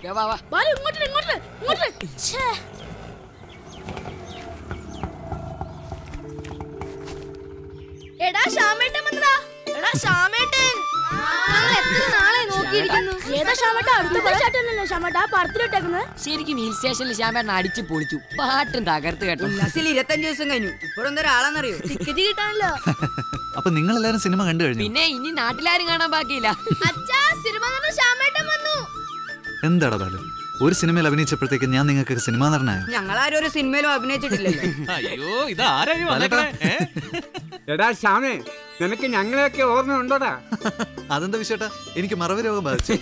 ദേ വാ വാ ബാലു ഇങ്ങോട്ട് ഇങ്ങോട്ട് ഇങ്ങോട്ട് ഛേ. എടാ ശ്യാമേട്ടൻ വന്നടാ എടാ ശ്യാമേട്ടൻ ഞങ്ങൾ എത്ര നാളെ നോക്കിയിരിക്കുന്നു ഏതാ ശ്യാമേട്ട അടുത്ത പഴച്ചാട്ടല്ലോ ശ്യാമേട്ട ആ പടത്തിലിട്ടേക്കുന്നത് ശരിക്കും ഹിൽ സ്റ്റേഷനിൽ ശ്യാമേട്ടൻ അടിച്ചു പൊളിച്ചു പാട്ടും തകർത്ത് കേട്ടോ ഉല്ലാസിൽ ഇരുപത്തഞ്ച് ദിവസം കഴിഞ്ഞു ഇപ്പോഴെന്താ ഒരാളാന്നറിയോ ടിക്കറ്റ് കിട്ടാനല്ലോ അപ്പൊ നിങ്ങൾ എല്ലാരും സിനിമ കണ്ടു കഴിഞ്ഞു പിന്നെ ഇനി നാട്ടിലാരും കാണാൻ ബാക്കിയില്ല അച്ഛാ സിനിമ നടന്ന ശ്യാമേട്ടൻ വന്നു എന്താടാ ബാലു ഒരു സിനിമയിൽ അഭിനയിച്ചപ്പോഴത്തേക്ക് ഞാൻ നിങ്ങൾക്ക് സിനിമാ നടനായോ ഞങ്ങളാരും ഒരു സിനിമയിലും അഭിനയിച്ചിട്ടില്ലല്ലോ അയ്യോ ഇത് ആരായി വന്നേക്കണേ ഏ? എടാ ശ്യാമേ നിനക്ക് ഞങ്ങളെയൊക്കെ ഓർമ്മയുണ്ടോടാ അതെന്താ വിശ്വട്ടാ എനിക്ക് മറവി രോഗം ബാധിച്ചു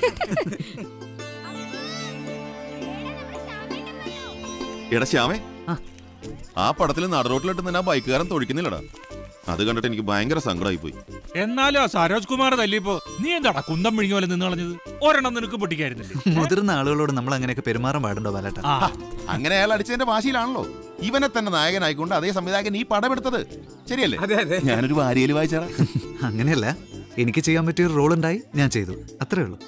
എടാ ശ്യാമേ ആ. ആ പടത്തിൽ നടുറോട്ടിലിട്ട് നിന്ന് ആ ബൈക്കുകാരൻ തൊഴിക്കുന്നില്ലടാ അത് കണ്ടിട്ട് എനിക്ക് ഭയങ്കര സങ്കടമായി പോയി എന്നാലും ആ സരോജ് കുമാർ തല്ലിയപ്പോ നീ എന്താടാ കുന്തം വിഴുങ്ങിയ പോലെ നിന്ന് കളഞ്ഞത് ഒരെണ്ണം നിനക്ക് പൊട്ടിക്കായിരുന്നില്ലേ മുതിർന്ന ആളുകളോട് നമ്മൾ അങ്ങനെയൊക്കെ പെരുമാറാൻ പാടുണ്ടോ ബാലേട്ടാ ആ അങ്ങനെ അയാൾ അടിച്ചതിന്റെ വാശിയിലാണല്ലോ ഇവനെ തന്നെ നായകനായിക്കൊണ്ട് അതേ സംവിധായകൻ ഈ പടം എടുത്തത് ശരിയല്ലേ അതെ അതെ ഞാനൊരു വാരിയൽ വായിച്ചാടാ അങ്ങനെയല്ല എനിക്ക് ചെയ്യാൻ പറ്റിയ ഒരു റോൾ ഉണ്ടായി ഞാൻ ചെയ്തു അത്രേ ഉള്ളൂ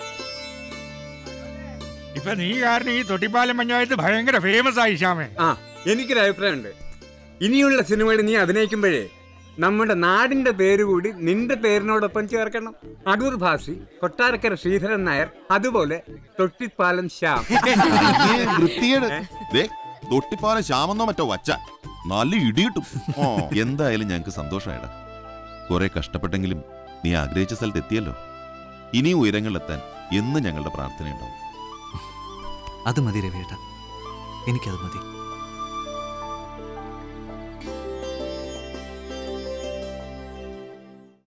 ഇപ്പൊ നീ കാരണം ഈ തൊട്ടിപ്പാലം പഞ്ചായത്ത് ഭയങ്കര ഫേമസ് ആയി ശ്യാമേ ആ എനിക്കൊരു അഭിപ്രായമുണ്ട് ഇനിയുള്ള സിനിമയിൽ നീ അഭിനയിക്കുമ്പോഴേ നമ്മുടെ നാടിന്റെ പേര് കൂടി നിന്റെ പേരിനോടൊപ്പം ചേർക്കണം അടൂർ ഭാസി കൊട്ടാരക്കര ശ്രീധരൻ നായർ അതുപോലെ തൊട്ടിപ്പാലം ശ്യാം ഏ, വൃത്തികേട് ദേ തൊട്ടിപ്പാലം ശ്യാമെന്നോ മറ്റോ വച്ച നല്ല ഇടിയിട്ടും ഓ എന്തായാലും ഞങ്ങൾക്ക് സന്തോഷമായടാ കുറെ കഷ്ടപ്പെട്ടെങ്കിലും നീ ആഗ്രഹിച്ച സ്ഥലത്ത് എത്തിയല്ലോ ഇനിയും ഉയരങ്ങളിലെത്താൻ എന്നും ഞങ്ങളുടെ പ്രാർത്ഥനയുണ്ടാവും അത് മതി രവിയേട്ടാ എനിക്കത് മതി